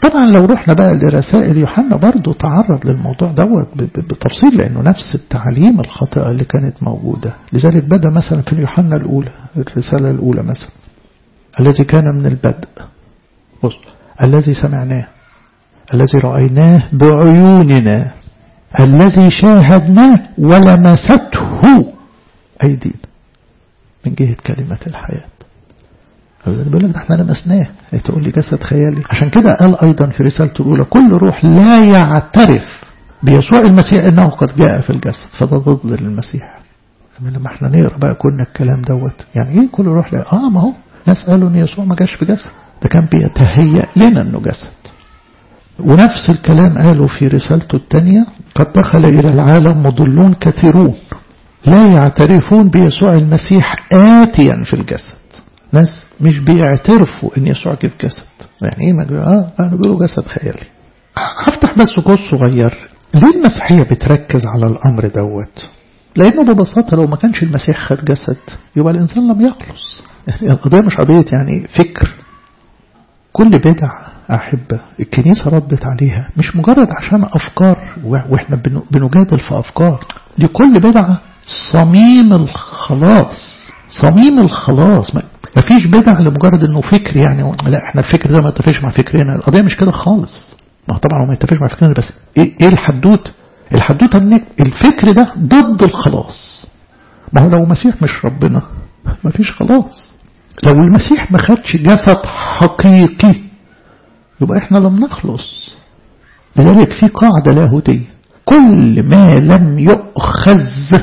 طبعا لو رحنا بقى لرسائل يوحنا برضو تعرض للموضوع دوت بتفصيل لأنه نفس التعليم الخاطئة اللي كانت موجودة لذلك بدأ مثلا في يوحنا الأولى الرسالة الأولى مثلا الذي كان من البدء بص الذي سمعناه الذي رأيناه بعيوننا الذي شاهدناه ولمسته أيدينا من جهة كلمة الحياة بيقول لك ده احنا لمسناه تقول لي جسد خيالي عشان كده قال أيضا في رسالته الأولى كل روح لا يعترف بيسوع المسيح إنه قد جاء في الجسد فده ضد للمسيح لما احنا نقرا بقى كنا الكلام دوت يعني ايه كل روح لا اه ما هو ناس قالوا ان يسوع ما جاش في جسد ده كان بيتهيأ لنا انه جسد ونفس الكلام قالوا في رسالته الثانية قد دخل إلى العالم مضلون كثيرون لا يعترفون بيسوع المسيح آتيا في الجسد ناس مش بيعترفوا ان يسوع جه في جسد يعني ايه ما اه انا بيقولوا جسد خيالي هفتح بس قوس صغير ليه المسيحية بتركز على الأمر دوت لأنه ببساطة لو ما كانش المسيح خد جسد يبقى الإنسان لم يخلص يعني القضية مش قضية يعني فكر كل بدع أحبة الكنيسة ردت عليها مش مجرد عشان أفكار وإحنا بنجادل في أفكار لكل بدعة صميم الخلاص صميم الخلاص ما فيش بدع لمجرد انه فكر يعني لا احنا الفكر ده ما يتفقش مع فكرنا القضيه مش كده خالص ما طبعا هو ما يتفقش مع فكرنا بس ايه, إيه الحدوته الحدوته ان الفكر ده ضد الخلاص ما هو لو المسيح مش ربنا ما فيش خلاص لو المسيح ما خدش جسد حقيقي يبقى احنا لم نخلص لذلك في قاعدة لاهوتية كل ما لم يؤخذ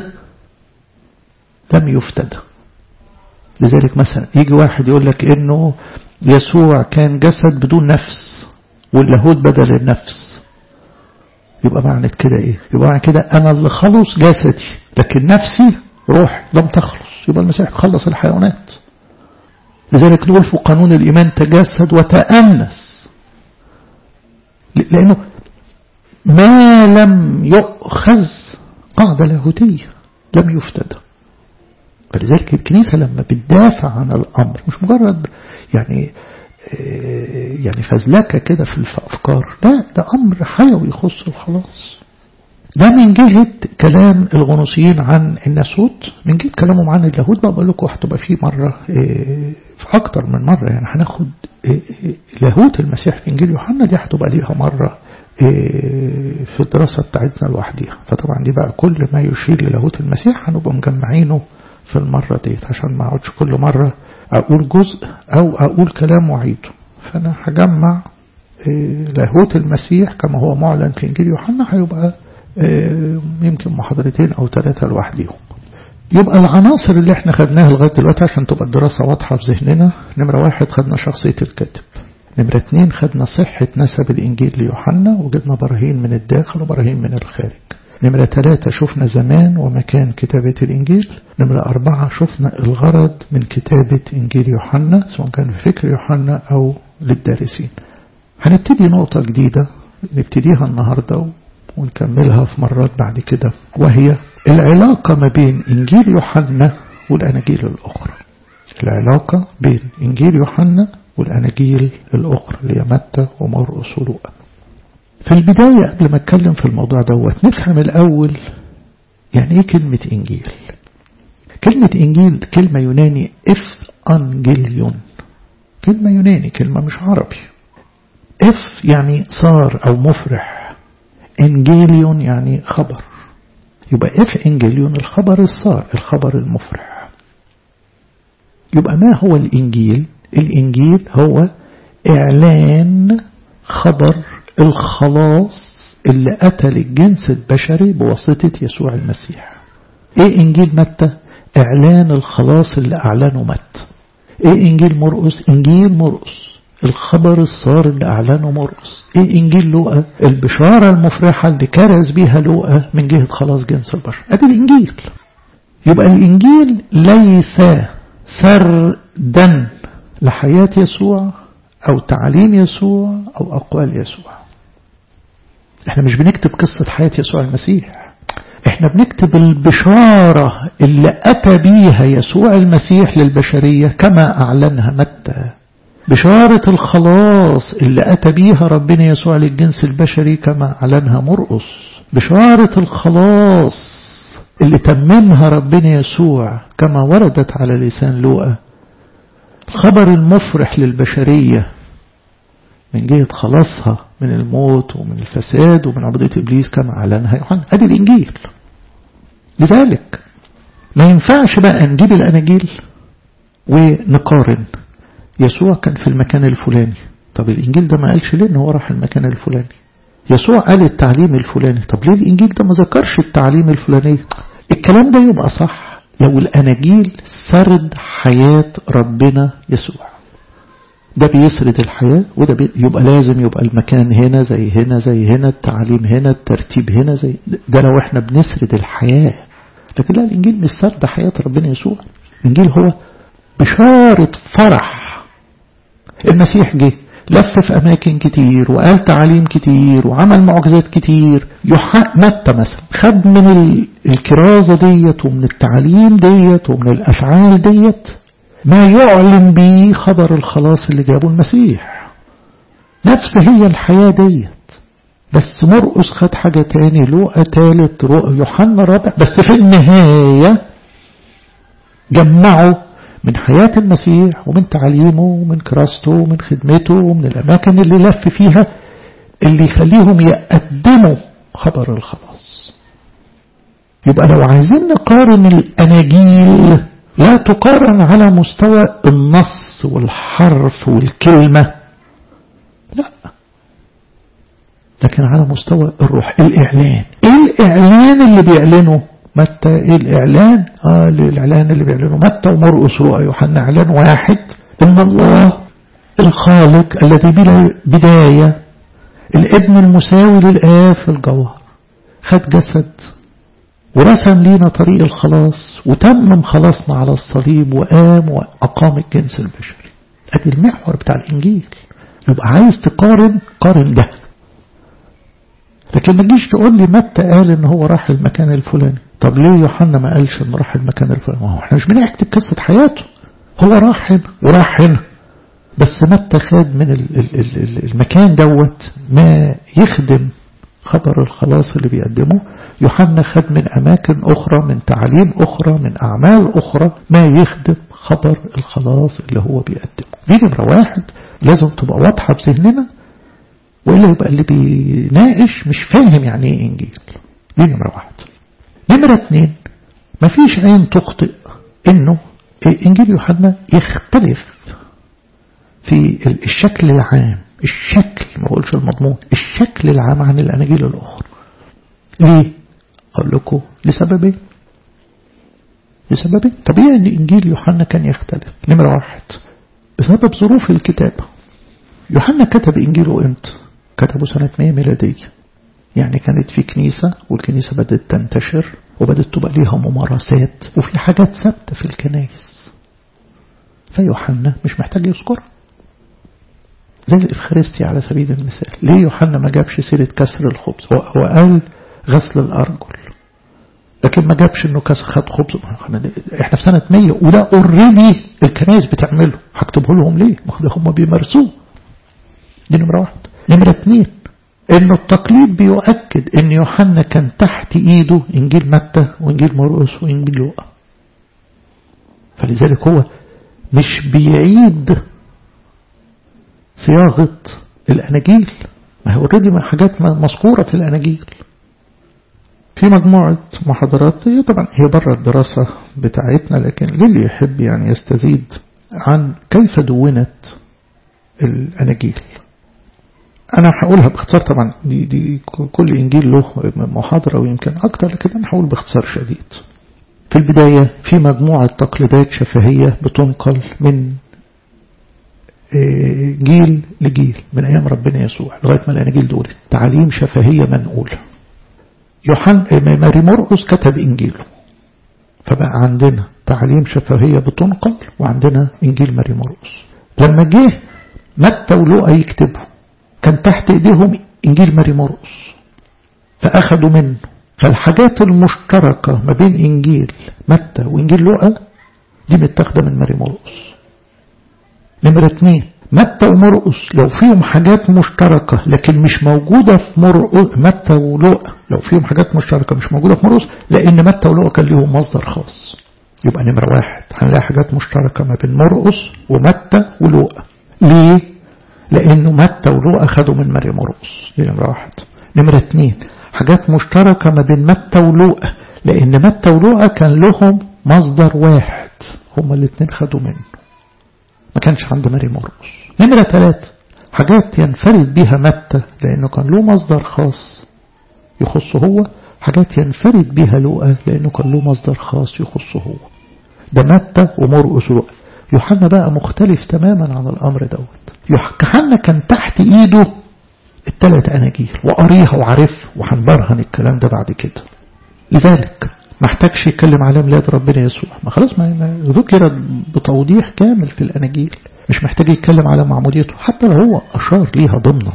لم يفتدى لذلك مثلا يجي واحد يقول لك انه يسوع كان جسد بدون نفس واللاهوت بدل النفس يبقى معنى كده ايه يبقى معنى كده انا اللي خلص جسدي لكن نفسي روح لم تخلص يبقى المسيح خلص الحيوانات لذلك نقول في قانون الإيمان تجسد وتأنس لأنه ما لم يؤخذ قاعدة لاهوتية لم يفتدى فلذلك الكنيسة لما بتدافع عن الأمر مش مجرد يعني يعني فزلكة كده في الأفكار لا ده أمر حيوي يخص الخلاص ده من جهة كلام الغنوصيين عن الناسوت من جهة كلامهم عن اللاهوت بقى بقول لكم هتبقى فيه مرة في أكتر من مرة يعني هناخد لاهوت المسيح في إنجيل يوحنا دي هتبقى ليها مرة في الدراسة بتاعتنا لوحديها فطبعا دي بقى كل ما يشير للاهوت المسيح هنبقى مجمعينه في المرة ديت عشان ما اقعدش كل مرة أقول جزء أو أقول كلام وعيده فأنا هجمع لاهوت المسيح كما هو معلن في إنجيل يوحنا هيبقى يمكن محاضرتين أو ثلاثة لوحديهم يبقى العناصر اللي احنا خدناها لغاية دلوقتي عشان تبقى الدراسة واضحة في ذهننا نمرة واحد خدنا شخصية الكاتب نمرة اتنين خدنا صحة نسب الإنجيل ليوحنا وجدنا براهين من الداخل وبراهين من الخارج نمرة ثلاثة شفنا زمان ومكان كتابة الإنجيل نمرة أربعة شفنا الغرض من كتابة إنجيل يوحنا سواء كان في فكر يوحنا أو للدارسين هنبتدي نقطة جديدة نبتديها النهاردة ونكملها في مرات بعد كده وهي العلاقة ما بين إنجيل يوحنا والأناجيل الأخرى العلاقة بين إنجيل يوحنا والأناجيل الأخرى اللي هي متى ومرقس ولوقا في البداية قبل ما اتكلم في الموضوع دوت نفهم الأول يعني ايه كلمة إنجيل كلمة إنجيل كلمة يوناني إف أنجليون كلمة يوناني كلمة مش عربي إف يعني صار أو مفرح إنجيليون يعني خبر يبقى إف إنجيليون الخبر الصار الخبر المفرح يبقى ما هو الإنجيل الإنجيل هو إعلان خبر الخلاص اللي أتى للجنس البشري بواسطة يسوع المسيح إيه إنجيل متى إعلان الخلاص اللي أعلنه متى إيه إنجيل مرقس إنجيل مرقس الخبر الصار اللي أعلنه مرقس إيه إنجيل لوقا البشارة المفرحة اللي كرز بيها لوقا من جهة خلاص جنس البشر أدي الإنجيل يبقى الإنجيل ليس سردا لحياة يسوع أو تعاليم يسوع أو أقوال يسوع احنا مش بنكتب قصة حياة يسوع المسيح احنا بنكتب البشارة اللي أتى بيها يسوع المسيح للبشرية كما أعلنها متى بشارة الخلاص اللي أتى بيها ربنا يسوع للجنس البشري كما أعلنها مرقس بشارة الخلاص اللي تممها ربنا يسوع كما وردت على لسان لوقا الخبر المفرح للبشرية من جهة خلاصها من الموت ومن الفساد ومن عبودية إبليس كما أعلنها يوحنا أدي الإنجيل لذلك ما ينفعش بقى نجيب الأناجيل ونقارن يسوع كان في المكان الفلاني طب الإنجيل ده ما قالش ليه إن هو راح المكان الفلاني يسوع قال التعليم الفلاني طب ليه الإنجيل ده ما ذكرش التعليم الفلاني الكلام ده يبقى صح لو الأناجيل سرد حياة ربنا يسوع ده بيسرد الحياة وده بي... يبقى لازم يبقى المكان هنا زي هنا زي هنا التعليم هنا الترتيب هنا زي ده لو احنا بنسرد الحياة لكن لا الإنجيل مش سرد حياة ربنا يسوع الإنجيل هو بشارة فرح المسيح جه لف في أماكن كتير وقال تعاليم كتير وعمل معجزات كتير يحق متى مثلا خد من الكرازة ديت ومن التعليم ديت ومن الأفعال ديت ما يعلن به خبر الخلاص اللي جابه المسيح نفس هي الحياة ديت بس مرقس خد حاجة تاني لوقا تالت يوحنا رابع بس في النهاية جمعوا من حياة المسيح ومن تعليمه ومن كراسته ومن خدمته ومن الأماكن اللي لف فيها اللي يخليهم يقدموا خبر الخلاص يبقى لو عايزين نقارن الأناجيل لا تقارن على مستوى النص والحرف والكلمة لا لكن على مستوى الروح الإعلان إيه الإعلان اللي بيعلنه متى إيه الإعلان آه الإعلان اللي بيعلنه متى ومرقس رؤى يوحنا إعلان واحد إن الله الخالق الذي بلا بداية الابن المساوي للآب في الجوهر خد جسد ورسم لينا طريق الخلاص وتمم خلاصنا على الصليب وقام وأقام الجنس البشري أدي المحور بتاع الإنجيل يبقى عايز تقارن قارن ده لكن ما تجيش تقول لي متى قال ان هو راح المكان الفلاني طب ليه يوحنا ما قالش انه راح المكان الفلاني ما هو احنا مش بنكتب قصة حياته هو راح هنا وراح هنا بس متى خد من المكان دوت ما يخدم خبر الخلاص اللي بيقدمه يوحنا خد من أماكن أخرى من تعليم أخرى من أعمال أخرى ما يخدم خبر الخلاص اللي هو بيقدمه دي نمرة واحد لازم تبقى واضحة بذهننا وإلا يبقى اللي بيناقش مش فاهم يعني إيه إنجيل دي نمرة واحد نمرة اتنين مفيش عين تخطئ إنه إنجيل يوحنا يختلف في الشكل العام الشكل ما بقولش المضمون الشكل العام عن الأناجيل الأخرى ليه؟ أقول لكم لسببين لسببين طبيعي أن إنجيل يوحنا كان يختلف نمرة واحد بسبب ظروف الكتابة يوحنا كتب إنجيله إمتى؟ كتبه سنة 100 ميلادية يعني كانت في كنيسة والكنيسة بدأت تنتشر وبدأت تبقى ليها ممارسات وفي حاجات ثابتة في الكنائس فيوحنا مش محتاج يذكرها زي الإفخارستي على سبيل المثال ليه يوحنا ما جابش سيرة كسر الخبز هو, هو قال غسل الأرجل لكن ما جابش انه كسر خد خبز احنا في سنة 100 وده اوريدي الكنائس بتعمله هكتبه لهم ليه ما هم بيمارسوه دي نمرة واحد نمرة اتنين انه التقليد بيؤكد ان يوحنا كان تحت ايده انجيل متى وانجيل مرقس وانجيل لوقا فلذلك هو مش بيعيد صياغة الأناجيل ما هي اوريدي حاجات مذكورة في الأناجيل في مجموعة محاضرات هي طبعا هي بره الدراسة بتاعتنا لكن للي يحب يعني يستزيد عن كيف دونت الأناجيل أنا هقولها باختصار طبعا دي, دي كل إنجيل له محاضرة ويمكن أكتر لكن أنا هقول باختصار شديد في البداية في مجموعة تقليدات شفهية بتنقل من جيل لجيل من أيام ربنا يسوع لغاية ما الأناجيل دول تعاليم شفهية منقولة يوحنا ماري مرقس كتب إنجيله فبقى عندنا تعاليم شفهية بتنقل وعندنا إنجيل ماري مرقس لما جه متى ولوقا يكتبوا كان تحت إيديهم إنجيل ماري مرقس فأخذوا منه فالحاجات المشتركة ما بين إنجيل متى وإنجيل لوقا دي متاخدة من ماري مرقس نمرة اتنين متى ومرقس لو فيهم حاجات مشتركة لكن مش موجودة في مرقس متى ولوقا لو فيهم حاجات مشتركة مش موجودة في مرقس لأن متى ولوقا كان ليهم مصدر خاص يبقى نمرة واحد هنلاقي حاجات مشتركة ما بين مرقس ومتى ولوقا ليه؟ لأنه متى ولوقا خدوا من مريم مرقس دي نمرة واحد نمرة اتنين حاجات مشتركة ما بين متى ولوقا لأن متى ولوقا كان لهم مصدر واحد هما الاثنين خدوا منه ما كانش عند مريم مرقس نمرة ثلاثة حاجات ينفرد بها متى لأنه كان له مصدر خاص يخصه هو حاجات ينفرد بها لوقا لأنه كان له مصدر خاص يخصه هو ده متى ومرقس ولوقا يوحنا بقى مختلف تماما عن الأمر دوت يوحنا كان تحت إيده الثلاث أناجيل وقريها وعارف وهنبرهن الكلام ده بعد كده لذلك ما احتاجش يتكلم على ميلاد ربنا يسوع ما خلاص ما ذكر بتوضيح كامل في الأناجيل مش محتاج يتكلم على معموديته حتى لو هو أشار ليها ضمنا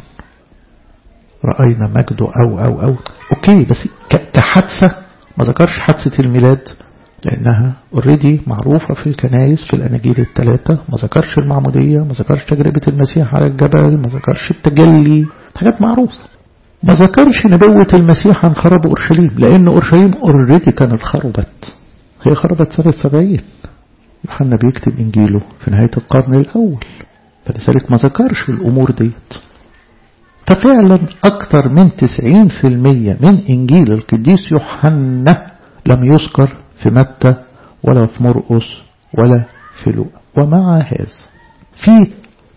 رأينا مجده أو أو أو أوكي بس كحادثة ما ذكرش حادثة الميلاد لأنها اوريدي معروفة في الكنايس في الأناجيل الثلاثة ما ذكرش المعمودية ما ذكرش تجربة المسيح على الجبل ما ذكرش التجلي حاجات معروفة ما ذكرش نبوة المسيح عن خراب أورشليم لأن أورشليم اوريدي كانت خربت هي خربت سنة سبعين يوحنا بيكتب إنجيله في نهاية القرن الأول فلذلك ما ذكرش الأمور ديت ففعلا أكثر من 90% من إنجيل القديس يوحنا لم يذكر في متى ولا في مرقس ولا في لوقا ومع هذا في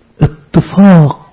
اتفاق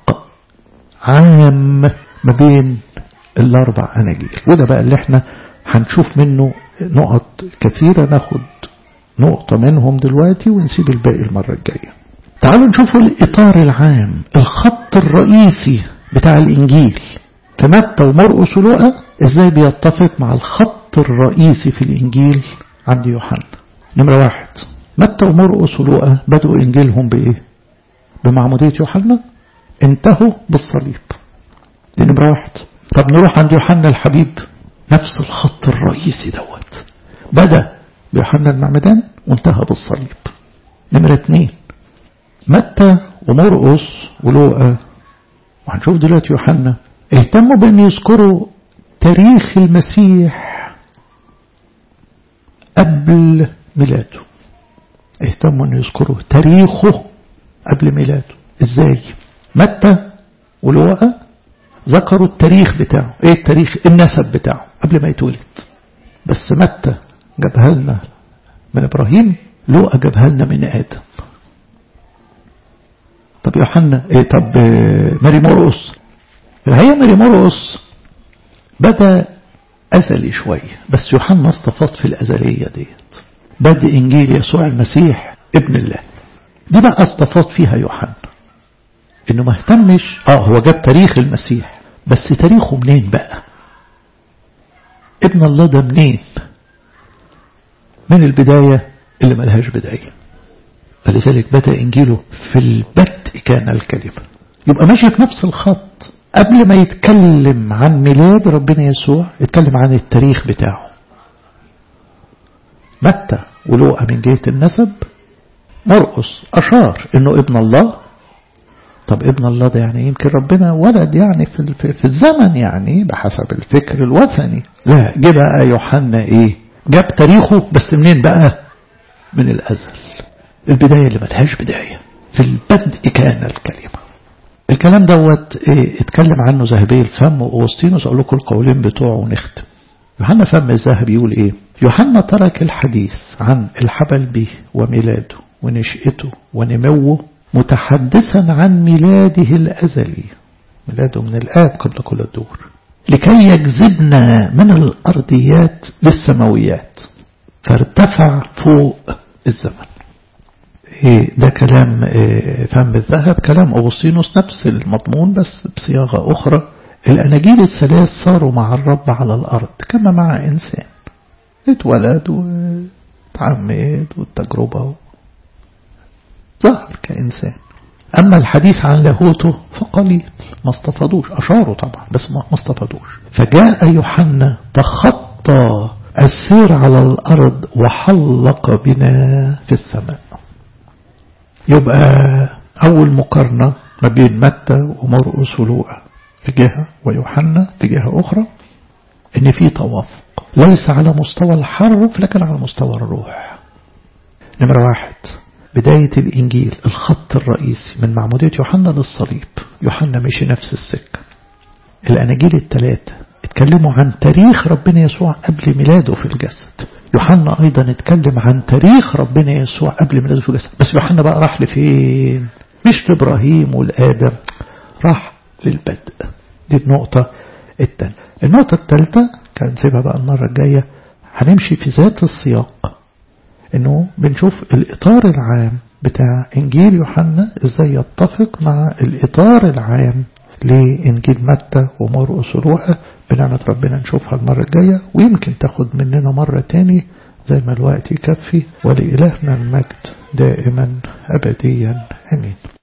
عام ما بين الأربع أناجيل وده بقى اللي احنا هنشوف منه نقط كثيرة ناخد نقطة منهم دلوقتي ونسيب الباقي المرة الجاية تعالوا نشوفوا الإطار العام الخط الرئيسي بتاع الإنجيل في متى ومرقس ولوقا ازاي بيتفق مع الخط الرئيسي في الإنجيل عند يوحنا نمرة واحد متى ومرقس ولوقا بدأوا إنجيلهم بإيه بمعمودية يوحنا انتهوا بالصليب دي نمرة واحد طب نروح عند يوحنا الحبيب نفس الخط الرئيسي دوت بدأ بيوحنا المعمدان وانتهى بالصليب نمرة اتنين متى ومرقس ولوقا وهنشوف دلوقتي يوحنا اهتموا بأن يذكروا تاريخ المسيح قبل ميلاده اهتموا أن يذكروا تاريخه قبل ميلاده ازاي متى ولوقا ذكروا التاريخ بتاعه ايه التاريخ النسب بتاعه قبل ما يتولد بس متى جابها لنا من ابراهيم لوقا جابها لنا من ادم طب يوحنا ايه طب ماري مرقس هي ماري مرقس بدا ازلي شويه بس يوحنا استفاض في الازليه ديت بدء انجيل يسوع المسيح ابن الله دي بقى استفاض فيها يوحنا انه ما اهتمش اه هو جاب تاريخ المسيح بس تاريخه منين بقى ابن الله ده منين من البداية اللي ملهاش بداية فلذلك بدأ إنجيله في البدء كان الكلمة يبقى ماشي في نفس الخط قبل ما يتكلم عن ميلاد ربنا يسوع يتكلم عن التاريخ بتاعه متى ولوقا من جهة النسب مرقس أشار إنه ابن الله طب ابن الله ده يعني يمكن ربنا ولد يعني في, في, في الزمن يعني بحسب الفكر الوثني لا جه بقى يوحنا ايه جاب تاريخه بس منين بقى من الازل البداية اللي ملهاش بداية في البدء كان الكلمة الكلام دوت ايه اتكلم عنه ذهبي الفم واوسطينوس اقول لكم القولين بتوعه ونختم يوحنا فم الذهب يقول ايه يوحنا ترك الحديث عن الحبل به وميلاده ونشأته ونموه متحدثا عن ميلاده الأزلي ميلاده من الآب قبل كل الدور لكي يجذبنا من الأرضيات للسماويات فارتفع فوق الزمن إيه ده كلام إيه فهم الذهب كلام أغسطينوس نفس المضمون بس بصياغة أخرى الأناجيل الثلاث صاروا مع الرب على الأرض كما مع إنسان اتولد وتعمد والتجربة ظهر كإنسان أما الحديث عن لاهوته فقليل ما استفادوش أشاروا طبعا بس ما استفادوش فجاء يوحنا تخطى السير على الأرض وحلق بنا في السماء يبقى أول مقارنة ما بين متى ومرقس ولوقا في جهة ويوحنا في جهة أخرى إن في توافق ليس على مستوى الحرف لكن على مستوى الروح نمرة واحد بداية الإنجيل الخط الرئيسي من معمودية يوحنا للصليب يوحنا مشي نفس السكة الأناجيل الثلاثة اتكلموا عن تاريخ ربنا يسوع قبل ميلاده في الجسد يوحنا أيضا اتكلم عن تاريخ ربنا يسوع قبل ميلاده في الجسد بس يوحنا بقى راح لفين مش لإبراهيم والآدم راح للبدء دي النقطة الثانية النقطة الثالثة كان سيبها بقى المرة الجاية هنمشي في ذات السياق انه بنشوف الاطار العام بتاع انجيل يوحنا ازاي يتفق مع الاطار العام لانجيل متى ومرقس ولوقا بنعمة ربنا نشوفها المرة الجاية ويمكن تاخد مننا مرة تاني زي ما الوقت يكفي ولإلهنا المجد دائما أبديا أمين